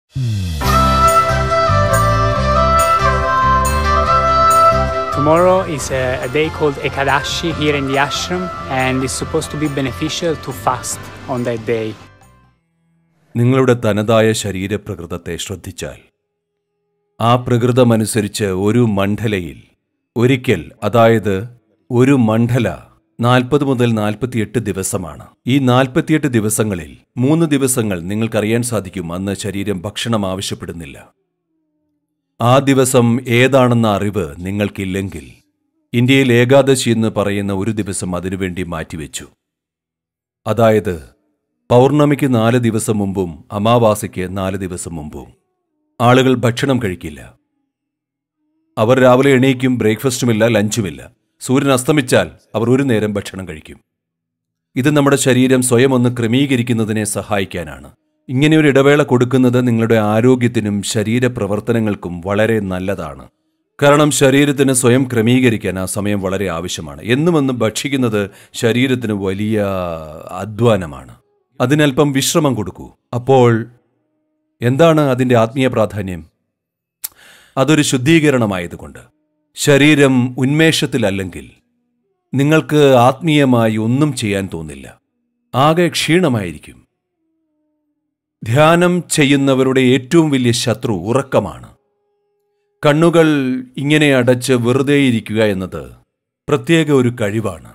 Tomorrow is a, a day called Ekadashi here in the ashram, and it's supposed to be beneficial to fast on that day. നിങ്ങളുടെ തനതായ ശരീരപ്രകൃതത്തെ ശ്രദ്ധിച്ചാൽ ആ പ്രകൃതമനുസരിച്ച് ഒരു മണ്ഡലയിൽ ഒരിക്കൽ അതായത് ഒരു മണ്ഡല നാൽപ്പത് മുതൽ നാൽപ്പത്തിയെട്ട് ദിവസമാണ് ഈ നാൽപ്പത്തിയെട്ട് ദിവസങ്ങളിൽ മൂന്ന് ദിവസങ്ങൾ നിങ്ങൾക്കറിയാൻ സാധിക്കും അന്ന് ശരീരം ഭക്ഷണം ആവശ്യപ്പെടുന്നില്ല ആ ദിവസം ഏതാണെന്ന അറിവ് നിങ്ങൾക്കില്ലെങ്കിൽ ഇന്ത്യയിൽ ഏകാദശി എന്ന് പറയുന്ന ഒരു ദിവസം അതിനുവേണ്ടി മാറ്റിവെച്ചു അതായത് പൗർണമിക്ക് നാല് ദിവസം മുമ്പും അമാവാസിക്ക് നാല് ദിവസം മുമ്പും ആളുകൾ ഭക്ഷണം കഴിക്കില്ല അവർ രാവിലെ എണീക്കും ബ്രേക്ക്ഫാസ്റ്റുമില്ല ലഞ്ചുമില്ല സൂര്യൻ അസ്തമിച്ചാൽ അവർ ഒരു നേരം ഭക്ഷണം കഴിക്കും ഇത് നമ്മുടെ ശരീരം സ്വയം ഒന്ന് ക്രമീകരിക്കുന്നതിനെ സഹായിക്കാനാണ് ഇങ്ങനെ ഒരു ഇടവേള കൊടുക്കുന്നത് നിങ്ങളുടെ ആരോഗ്യത്തിനും ശരീരപ്രവർത്തനങ്ങൾക്കും വളരെ നല്ലതാണ് കാരണം ശരീരത്തിന് സ്വയം ക്രമീകരിക്കാൻ ആ സമയം വളരെ ആവശ്യമാണ് എന്നുമെന്ന് ഭക്ഷിക്കുന്നത് ശരീരത്തിന് വലിയ അധ്വാനമാണ് അതിനല്പം വിശ്രമം കൊടുക്കൂ അപ്പോൾ എന്താണ് അതിൻ്റെ ആത്മീയ പ്രാധാന്യം അതൊരു ശുദ്ധീകരണമായതുകൊണ്ട് ശരീരം ഉന്മേഷത്തിലല്ലെങ്കിൽ നിങ്ങൾക്ക് ആത്മീയമായി ഒന്നും ചെയ്യാൻ തോന്നില്ല ആകെ ക്ഷീണമായിരിക്കും ധ്യാനം ചെയ്യുന്നവരുടെ ഏറ്റവും വലിയ ശത്രു ഉറക്കമാണ് കണ്ണുകൾ ഇങ്ങനെ അടച്ച് വെറുതെ ഇരിക്കുക എന്നത് പ്രത്യേക ഒരു കഴിവാണ്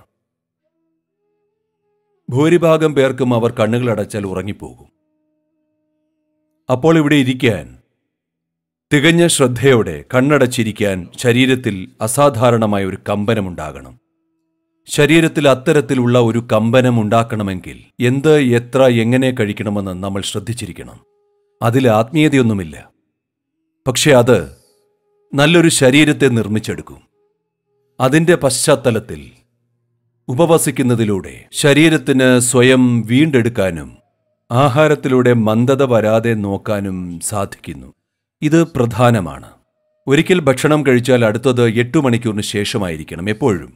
ഭൂരിഭാഗം പേർക്കും അവർ കണ്ണുകൾ അടച്ചാൽ ഉറങ്ങിപ്പോകും അപ്പോൾ ഇവിടെ ഇരിക്കാൻ തികഞ്ഞ ശ്രദ്ധയോടെ കണ്ണടച്ചിരിക്കാൻ ശരീരത്തിൽ അസാധാരണമായ ഒരു കമ്പനമുണ്ടാകണം ശരീരത്തിൽ അത്തരത്തിലുള്ള ഒരു കമ്പനം ഉണ്ടാക്കണമെങ്കിൽ എന്ത് എത്ര എങ്ങനെ കഴിക്കണമെന്ന് നമ്മൾ ശ്രദ്ധിച്ചിരിക്കണം അതിൽ ആത്മീയതയൊന്നുമില്ല പക്ഷെ അത് നല്ലൊരു ശരീരത്തെ നിർമ്മിച്ചെടുക്കും അതിൻ്റെ പശ്ചാത്തലത്തിൽ ഉപവസിക്കുന്നതിലൂടെ ശരീരത്തിന് സ്വയം വീണ്ടെടുക്കാനും ആഹാരത്തിലൂടെ മന്ദത വരാതെ നോക്കാനും സാധിക്കുന്നു ഇത് പ്രധാനമാണ് ഒരിക്കൽ ഭക്ഷണം കഴിച്ചാൽ അടുത്തത് എട്ടു മണിക്കൂറിന് ശേഷമായിരിക്കണം എപ്പോഴും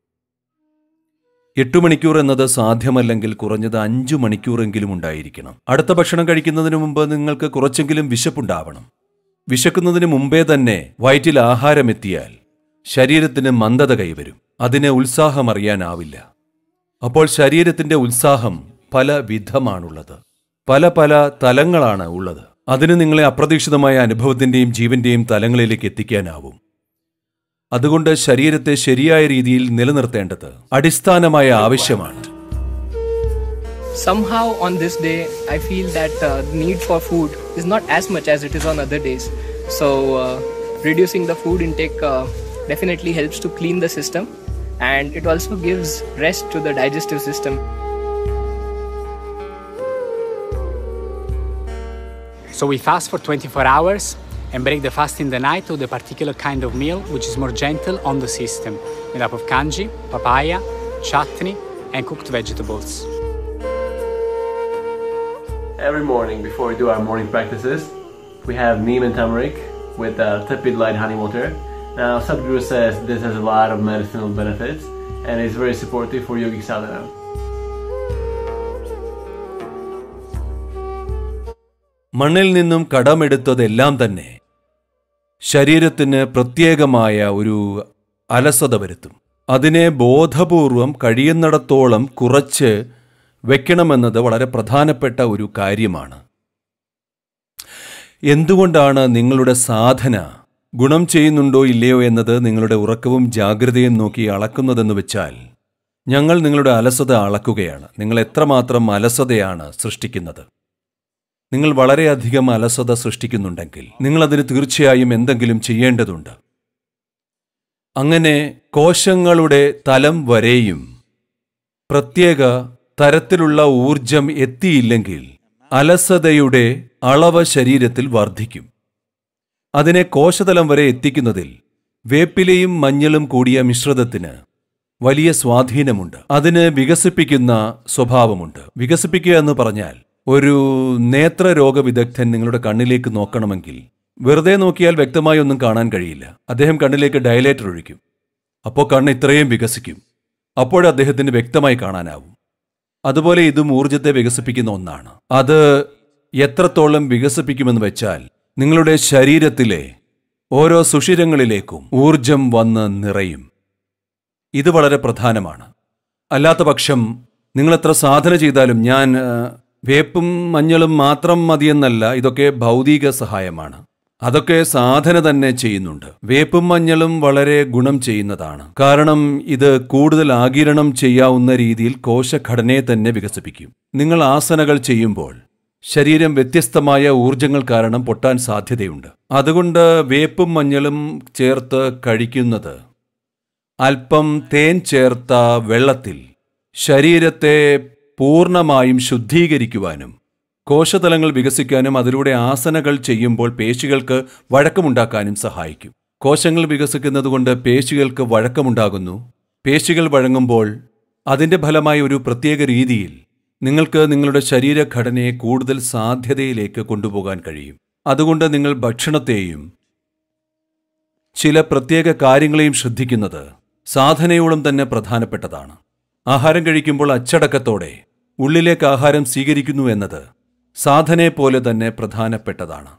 എട്ടു മണിക്കൂർ എന്നത് സാധ്യമല്ലെങ്കിൽ കുറഞ്ഞത് അഞ്ചു മണിക്കൂറെങ്കിലും ഉണ്ടായിരിക്കണം അടുത്ത ഭക്ഷണം കഴിക്കുന്നതിന് മുമ്പ് നിങ്ങൾക്ക് കുറച്ചെങ്കിലും വിശപ്പുണ്ടാവണം വിശക്കുന്നതിന് മുമ്പേ തന്നെ വയറ്റിൽ ആഹാരം എത്തിയാൽ ശരീരത്തിന് മന്ദത കൈവരും അതിന് ഉത്സാഹം അറിയാനാവില്ല അപ്പോൾ ശരീരത്തിന്റെ ഉത്സാഹം പല വിധമാണുള്ളത് പല പല തലങ്ങളാണ് ഉള്ളത് അതിന് നിങ്ങളെ അപ്രതീക്ഷിതമായ അനുഭവത്തിന്റെയും ജീവന്റെയും തലങ്ങളിലേക്ക് എത്തിക്കാനാവും അതുകൊണ്ട് ശരീരത്തെ ശരിയായ രീതിയിൽ നിലനിർത്തേണ്ടത് അടിസ്ഥാനമായ ആവശ്യമാണ് somehow on this day i feel that uh, the need for food is not as much as it is on other days so uh, reducing the food intake uh, definitely helps to clean the system and it also gives rest to the digestive system So we fast for 24 hours and break the fast in the night with a particular kind of meal which is more gentle on the system, made up of kanji, papaya, chutney, and cooked vegetables. Every morning before we do our morning practices, we have neem and turmeric with uh, tepid light honey water. Now, Sadhguru says this has a lot of medicinal benefits and is very supportive for yogic sadhana. മണ്ണിൽ നിന്നും കടമെടുത്തതെല്ലാം തന്നെ ശരീരത്തിന് പ്രത്യേകമായ ഒരു അലസത വരുത്തും അതിനെ ബോധപൂർവം കഴിയുന്നിടത്തോളം കുറച്ച് വെക്കണമെന്നത് വളരെ പ്രധാനപ്പെട്ട ഒരു കാര്യമാണ് എന്തുകൊണ്ടാണ് നിങ്ങളുടെ സാധന ഗുണം ചെയ്യുന്നുണ്ടോ ഇല്ലയോ എന്നത് നിങ്ങളുടെ ഉറക്കവും ജാഗ്രതയും നോക്കി അളക്കുന്നതെന്ന് വെച്ചാൽ ഞങ്ങൾ നിങ്ങളുടെ അലസത അളക്കുകയാണ് നിങ്ങൾ എത്രമാത്രം അലസതയാണ് സൃഷ്ടിക്കുന്നത് നിങ്ങൾ വളരെയധികം അലസത സൃഷ്ടിക്കുന്നുണ്ടെങ്കിൽ നിങ്ങൾ അതിന് തീർച്ചയായും എന്തെങ്കിലും ചെയ്യേണ്ടതുണ്ട് അങ്ങനെ കോശങ്ങളുടെ തലം വരെയും പ്രത്യേക തരത്തിലുള്ള ഊർജം എത്തിയില്ലെങ്കിൽ അലസതയുടെ അളവ് ശരീരത്തിൽ വർദ്ധിക്കും അതിനെ കോശതലം വരെ എത്തിക്കുന്നതിൽ വേപ്പിലയും മഞ്ഞളും കൂടിയ മിശ്രിതത്തിന് വലിയ സ്വാധീനമുണ്ട് അതിന് വികസിപ്പിക്കുന്ന സ്വഭാവമുണ്ട് വികസിപ്പിക്കുക എന്ന് പറഞ്ഞാൽ ഒരു നേത്രരോഗ വിദഗ്ധൻ നിങ്ങളുടെ കണ്ണിലേക്ക് നോക്കണമെങ്കിൽ വെറുതെ നോക്കിയാൽ വ്യക്തമായി ഒന്നും കാണാൻ കഴിയില്ല അദ്ദേഹം കണ്ണിലേക്ക് ഡയലേറ്റർ ഒഴിക്കും അപ്പോൾ കണ്ണ് ഇത്രയും വികസിക്കും അപ്പോൾ അദ്ദേഹത്തിന് വ്യക്തമായി കാണാനാവും അതുപോലെ ഇതും ഊർജത്തെ വികസിപ്പിക്കുന്ന ഒന്നാണ് അത് എത്രത്തോളം വികസിപ്പിക്കുമെന്ന് വെച്ചാൽ നിങ്ങളുടെ ശരീരത്തിലെ ഓരോ സുഷിരങ്ങളിലേക്കും ഊർജം വന്ന് നിറയും ഇത് വളരെ പ്രധാനമാണ് അല്ലാത്ത പക്ഷം നിങ്ങളെത്ര സാധന ചെയ്താലും ഞാൻ ആ, വേപ്പും മഞ്ഞളും മാത്രം മതിയെന്നല്ല ഇതൊക്കെ ഭൗതിക സഹായമാണ് അതൊക്കെ സാധന തന്നെ ചെയ്യുന്നുണ്ട് വേപ്പും മഞ്ഞളും വളരെ ഗുണം ചെയ്യുന്നതാണ് കാരണം ഇത് കൂടുതൽ ആകിരണം ചെയ്യാവുന്ന രീതിയിൽ കോശഘടനയെ തന്നെ വികസിപ്പിക്കും നിങ്ങൾ ആസനകൾ ചെയ്യുമ്പോൾ ശരീരം വ്യത്യസ്തമായ ഊർജങ്ങൾ കാരണം പൊട്ടാൻ സാധ്യതയുണ്ട് അതുകൊണ്ട് വേപ്പും മഞ്ഞളും ചേർത്ത് കഴിക്കുന്നത് അല്പം തേൻ ചേർത്ത വെള്ളത്തിൽ ശരീരത്തെ പൂർണ്ണമായും ശുദ്ധീകരിക്കുവാനും കോശതലങ്ങൾ വികസിക്കാനും അതിലൂടെ ആസനകൾ ചെയ്യുമ്പോൾ പേശികൾക്ക് വഴക്കമുണ്ടാക്കാനും സഹായിക്കും കോശങ്ങൾ വികസിക്കുന്നതുകൊണ്ട് പേശികൾക്ക് വഴക്കമുണ്ടാകുന്നു പേശികൾ വഴങ്ങുമ്പോൾ അതിന്റെ ഫലമായി ഒരു പ്രത്യേക രീതിയിൽ നിങ്ങൾക്ക് നിങ്ങളുടെ ശരീരഘടനയെ കൂടുതൽ സാധ്യതയിലേക്ക് കൊണ്ടുപോകാൻ കഴിയും അതുകൊണ്ട് നിങ്ങൾ ഭക്ഷണത്തെയും ചില പ്രത്യേക കാര്യങ്ങളെയും ശ്രദ്ധിക്കുന്നത് സാധനയോളം തന്നെ പ്രധാനപ്പെട്ടതാണ് ആഹാരം കഴിക്കുമ്പോൾ അച്ചടക്കത്തോടെ ഉള്ളിലേക്ക് ആഹാരം സ്വീകരിക്കുന്നു എന്നത് സാധനയെ പോലെ തന്നെ പ്രധാനപ്പെട്ടതാണ്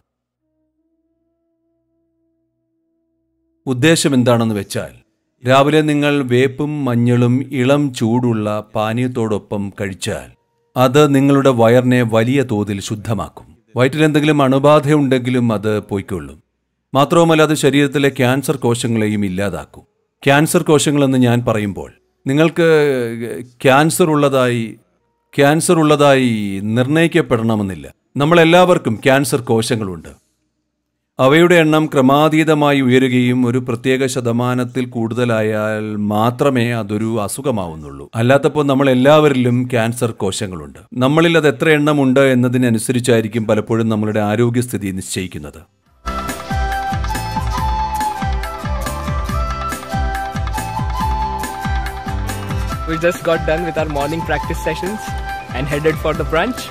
ഉദ്ദേശം എന്താണെന്ന് വെച്ചാൽ രാവിലെ നിങ്ങൾ വേപ്പും മഞ്ഞളും ഇളം ചൂടുള്ള പാനീയത്തോടൊപ്പം കഴിച്ചാൽ അത് നിങ്ങളുടെ വയറിനെ വലിയ തോതിൽ ശുദ്ധമാക്കും വയറ്റിൽ എന്തെങ്കിലും അണുബാധയുണ്ടെങ്കിലും അത് പോയിക്കൊള്ളും മാത്രവുമല്ല അത് ശരീരത്തിലെ ക്യാൻസർ കോശങ്ങളെയും ഇല്ലാതാക്കും ക്യാൻസർ കോശങ്ങളെന്ന് ഞാൻ പറയുമ്പോൾ നിങ്ങൾക്ക് ക്യാൻസർ ഉള്ളതായി ക്യാൻസർ ഉള്ളതായി നിർണയിക്കപ്പെടണമെന്നില്ല നമ്മളെല്ലാവർക്കും ക്യാൻസർ കോശങ്ങളുണ്ട് അവയുടെ എണ്ണം ക്രമാതീതമായി ഉയരുകയും ഒരു പ്രത്യേക ശതമാനത്തിൽ കൂടുതലായാൽ മാത്രമേ അതൊരു അസുഖമാവുന്നുള്ളൂ അല്ലാത്തപ്പോൾ നമ്മൾ എല്ലാവരിലും ക്യാൻസർ കോശങ്ങളുണ്ട് നമ്മളിൽ അത് എത്ര എണ്ണമുണ്ട് എന്നതിനനുസരിച്ചായിരിക്കും പലപ്പോഴും നമ്മളുടെ ആരോഗ്യസ്ഥിതി നിശ്ചയിക്കുന്നത് We just got done with our morning practice sessions and headed for the brunch.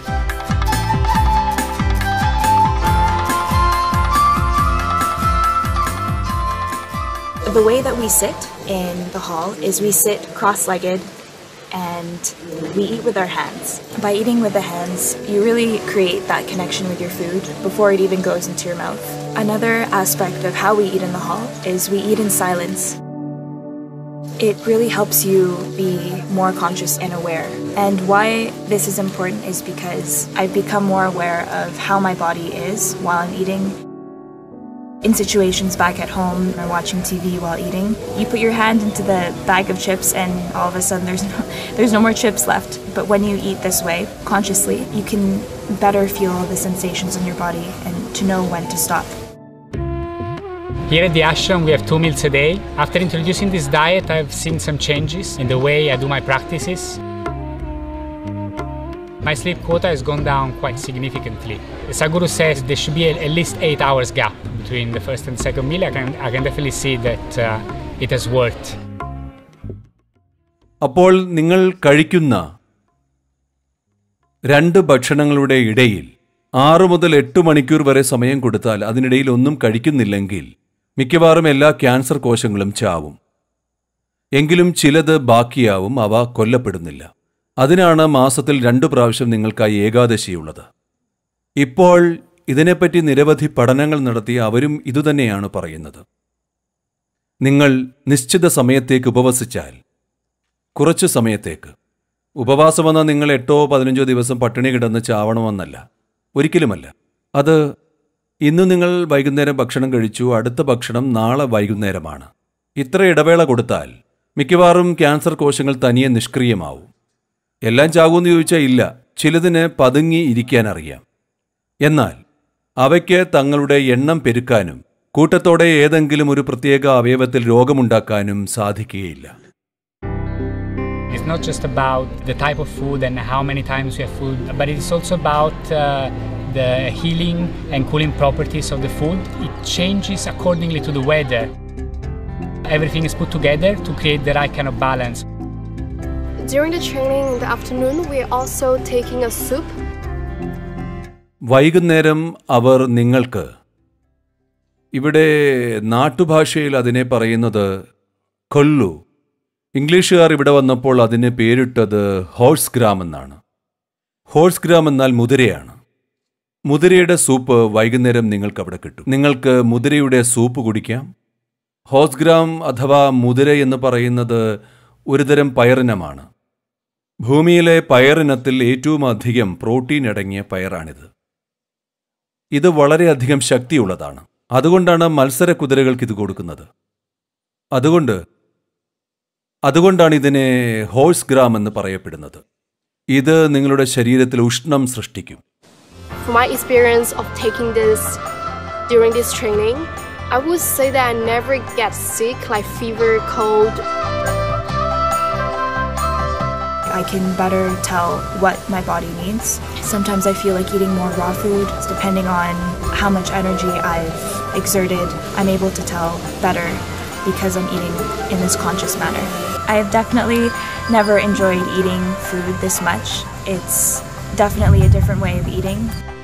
The way that we sit in the hall is we sit cross legged and we eat with our hands. By eating with the hands, you really create that connection with your food before it even goes into your mouth. Another aspect of how we eat in the hall is we eat in silence. It really helps you be more conscious and aware. And why this is important is because I've become more aware of how my body is while I'm eating in situations back at home or watching TV while eating, you put your hand into the bag of chips and all of a sudden there's no, there's no more chips left. But when you eat this way, consciously, you can better feel the sensations in your body and to know when to stop. Here at the ashram, we have two meals a day. After introducing this diet, I've seen some changes in the way I do my practices. My sleep quota has gone down quite significantly. Saguru says there should be a- at least eight hours gap between the first and second meal. I can, I can definitely see that uh, it has worked. അപ്പോൾ നിങ്ങൾ കഴിക്കുന്ന രണ്ട് ഭക്ഷണങ്ങളുടെ ഇടയിൽ ആറ് മുതൽ എട്ട് മണിക്കൂർ വരെ സമയം കൊടുത്താൽ അതിനിടയിൽ ഒന്നും കഴിക്കുന്നില്ലെങ്കിൽ മിക്കവാറും എല്ലാ ക്യാൻസർ കോശങ്ങളും ചാവും എങ്കിലും ചിലത് ബാക്കിയാവും അവ കൊല്ലപ്പെടുന്നില്ല അതിനാണ് മാസത്തിൽ രണ്ടു പ്രാവശ്യം നിങ്ങൾക്കായി ഏകാദശിയുള്ളത് ഇപ്പോൾ ഇതിനെപ്പറ്റി നിരവധി പഠനങ്ങൾ നടത്തി അവരും ഇതുതന്നെയാണ് പറയുന്നത് നിങ്ങൾ നിശ്ചിത സമയത്തേക്ക് ഉപവസിച്ചാൽ കുറച്ച് സമയത്തേക്ക് ഉപവാസമെന്ന നിങ്ങൾ എട്ടോ പതിനഞ്ചോ ദിവസം പട്ടിണി കിടന്ന് ചാവണമെന്നല്ല ഒരിക്കലുമല്ല അത് ഇന്ന് നിങ്ങൾ വൈകുന്നേരം ഭക്ഷണം കഴിച്ചു അടുത്ത ഭക്ഷണം നാളെ വൈകുന്നേരമാണ് ഇത്ര ഇടവേള കൊടുത്താൽ മിക്കവാറും ക്യാൻസർ കോശങ്ങൾ തനിയെ നിഷ്ക്രിയമാവും എല്ലാം ചാകുമെന്ന് ചോദിച്ചാൽ ഇല്ല ചിലതിന് പതുങ്ങി ഇരിക്കാൻ അറിയാം എന്നാൽ അവയ്ക്ക് തങ്ങളുടെ എണ്ണം പെരുക്കാനും കൂട്ടത്തോടെ ഏതെങ്കിലും ഒരു പ്രത്യേക അവയവത്തിൽ രോഗമുണ്ടാക്കാനും സാധിക്കുകയില്ല It's not just about the type of food and how many times we have food, but it's also about uh, the healing and cooling properties of the food. It changes accordingly to the weather. Everything is put together to create the right kind of balance. During the training in the afternoon, we're also taking a soup. വൈകുന്നേരം അവർ നിങ്ങൾക്ക് ഇവിടെ നാട്ടുഭാഷയിൽ അതിനെ പറയുന്നത് കൊല്ലു ഇംഗ്ലീഷുകാർ ഇവിടെ വന്നപ്പോൾ അതിന് പേരിട്ടത് ഹോഴ്സ് ഗ്രാം എന്നാണ് ഹോഴ്സ് ഗ്രാം എന്നാൽ മുതിരയാണ് മുതിരയുടെ സൂപ്പ് വൈകുന്നേരം നിങ്ങൾക്ക് അവിടെ കിട്ടും നിങ്ങൾക്ക് മുതിരയുടെ സൂപ്പ് കുടിക്കാം ഹോസ്ഗ്രാം അഥവാ മുതിര എന്ന് പറയുന്നത് ഒരുതരം പയറിനമാണ് ഭൂമിയിലെ പയറിനത്തിൽ ഏറ്റവും അധികം പ്രോട്ടീൻ അടങ്ങിയ പയറാണിത് ഇത് വളരെയധികം ശക്തിയുള്ളതാണ് അതുകൊണ്ടാണ് മത്സര കുതിരകൾക്ക് ഇത് കൊടുക്കുന്നത് അതുകൊണ്ട് അതുകൊണ്ടാണ് ഇതിനെ ഹോഴ്സ് ഗ്രാം എന്ന് പറയപ്പെടുന്നത് ഇത് നിങ്ങളുടെ ശരീരത്തിൽ ഉഷ്ണം സൃഷ്ടിക്കും For my experience of taking this during this training, I would say that I never get sick like fever, cold. I can better tell what my body needs. Sometimes I feel like eating more raw food. Depending on how much energy I've exerted, I'm able to tell better because I'm eating in this conscious manner. I've definitely never enjoyed eating food this much. It's definitely a different way of eating.